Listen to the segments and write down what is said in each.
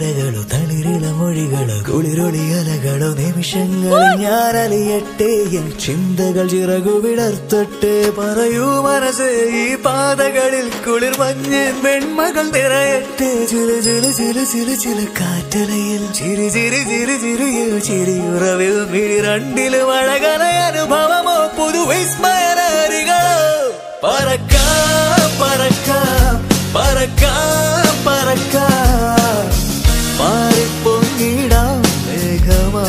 വരകളോ തളിരിള മൊഴികളോ കുളിരൊളി അലകളോ നിമിഷങ്ങളിൽ ഞാൻ അലിയട്ടെ എൻ ചിന്തകൾ ചിറകു വിടർത്തട്ടെ പറയൂ മനസ്സ് ഈ പാതകളിൽ കുളിർ മഞ്ഞൻ വെൺമകൾ നിറയട്ടെ ചില ചില ചില ചില ചില കാറ്റലയിൽ ചിരി ചിരി ചിരി ചിരിയോ ചിരിയുറവിൽ മിഴി രണ്ടിലും അഴകല അനുഭവമോ പുതു വിസ്മയനാരികളോ പറക്കാം പറക്കാം പറക്കാം പറക്കാം മാറിപ്പൊങ്ങിടാം മേഘമാ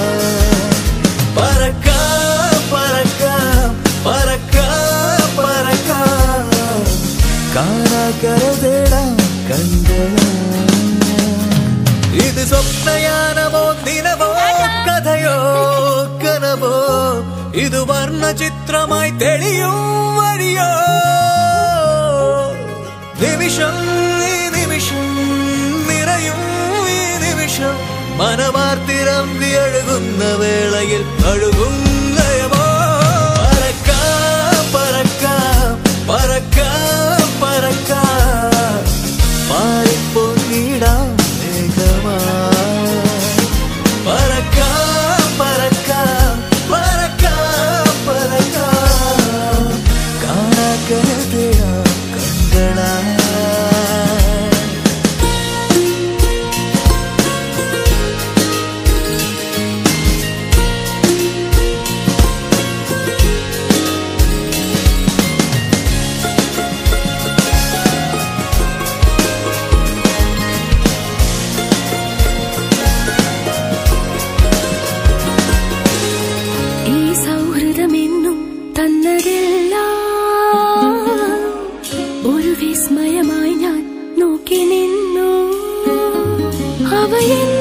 പറക്കാം പറക്കാം പറക്കാം പറക്കാം കാണാക്കര തേടാം കണ്ടയാ ഇത് സ്വപ്നയാനമോ ദിനമോ കഥയോ കനവോ ഇത് വർണ്ണ ചിത്രമായി തെളിയും വഴിയോ നിമിഷം ഈ നിമിഷം നിറയും ഈ നിമിഷം മനമാർത്തിരം അഴുകുന്ന വേളയിൽ അഴുകും ലയമോ പറക്കാം പറക്കാം പറക്കാം പറക്കാം പാറിപ്പൊങ്ങിടാം മേഘമാ പറക്കാം പറക്കാം പറക്കാം പറക്കാം കാണാക്കരതേടാം കണ്ടളാ ഈ സൗഹൃദമെന്നും തന്നതെല്ലാം ഒരു വിസ്മയമായി ഞാൻ നോക്കി നിന്നു അവയെന്നും